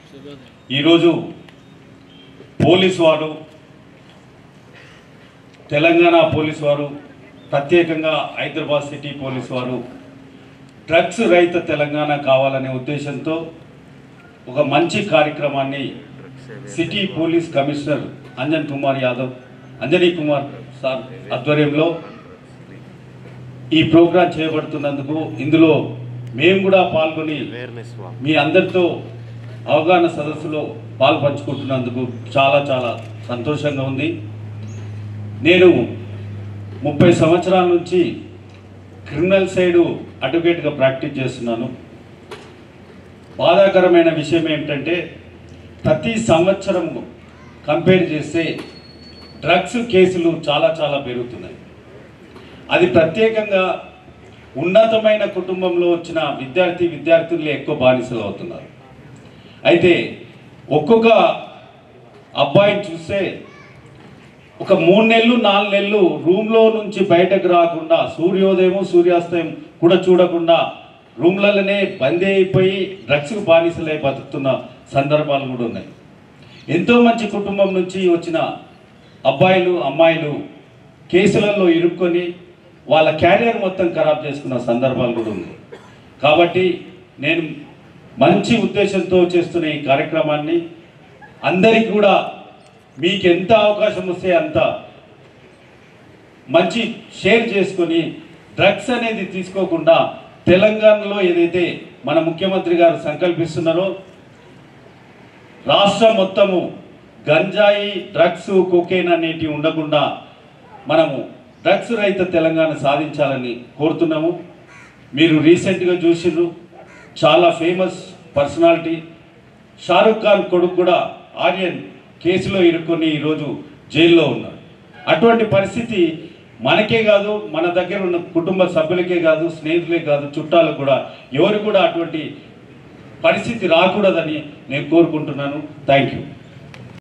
ఈరోజు పోలీసు వారు తెలంగాణ పోలీసు వారు ప్రత్యేకంగా హైదరాబాద్ సిటీ పోలీసు వారు డ్రగ్స్ రహిత తెలంగాణ కావాలనే ఉద్దేశంతో ఒక మంచి కార్యక్రమాన్ని city police commissioner Anjan Kumar Yadav Anjani Kumar sir ఆధ్వర్యంలో ఈ ప్రోగ్రాం చేయబడుతున్నందుకు ఇందులో మేము కూడా పాల్గొని అవేర్నెస్ వాక్ మీ అందరితో అవగాహన సదస్సులో పాల్పంచుకుంటున్నందుకు చాలా చాలా సంతోషంగా ఉంది నేను ముప్పై సంవత్సరాల నుంచి క్రిమినల్ సైడు అడ్వకేట్గా ప్రాక్టీస్ చేస్తున్నాను బాధాకరమైన విషయం ఏంటంటే ప్రతి సంవత్సరం కంపేర్ చేస్తే డ్రగ్స్ కేసులు చాలా చాలా పెరుగుతున్నాయి అది ప్రత్యేకంగా ఉన్నతమైన కుటుంబంలో వచ్చిన విద్యార్థి విద్యార్థులే ఎక్కువ బానిసలు అవుతున్నారు అయితే ఒక్కొక్క అబ్బాయిని చూస్తే ఒక మూడు నెలలు నాలుగు నెలలు రూమ్లో నుంచి బయటకు రాకుండా సూర్యోదయం సూర్యాస్తయం కూడా చూడకుండా రూమ్లలోనే బందీ అయిపోయి డ్రగ్స్కు బానిసలై బతుకుతున్న సందర్భాలు కూడా ఉన్నాయి ఎంతో మంచి కుటుంబం నుంచి వచ్చిన అబ్బాయిలు అమ్మాయిలు కేసులలో ఇరుక్కొని వాళ్ళ క్యారియర్ మొత్తం ఖరాబ్ చేసుకున్న సందర్భాలు కూడా ఉంది కాబట్టి నేను మంచి ఉద్దేశంతో చేస్తున్న ఈ కార్యక్రమాన్ని అందరికీ కూడా మీకు ఎంత అవకాశం వస్తే అంత మంచి షేర్ చేసుకొని డ్రగ్స్ అనేది తీసుకోకుండా తెలంగాణలో ఏదైతే మన ముఖ్యమంత్రి గారు సంకల్పిస్తున్నారో రాష్ట్రం మొత్తము గంజాయి డ్రగ్స్ కొకేన్ అనేటివి ఉండకుండా మనము డ్రగ్స్ రహిత తెలంగాణ సాధించాలని కోరుతున్నాము మీరు రీసెంట్గా చూసిర్రు చాలా ఫేమస్ పర్సనాలిటీ షారుఖ్ ఖాన్ కొడుకు కూడా ఆర్యన్ కేసులో ఇరుక్కొని ఈరోజు జైల్లో ఉన్నాడు అటువంటి పరిస్థితి మనకే కాదు మన దగ్గర ఉన్న కుటుంబ సభ్యులకే కాదు స్నేహితులే కాదు చుట్టాలకు కూడా ఎవరు కూడా అటువంటి పరిస్థితి రాకూడదని నేను కోరుకుంటున్నాను థ్యాంక్ యూ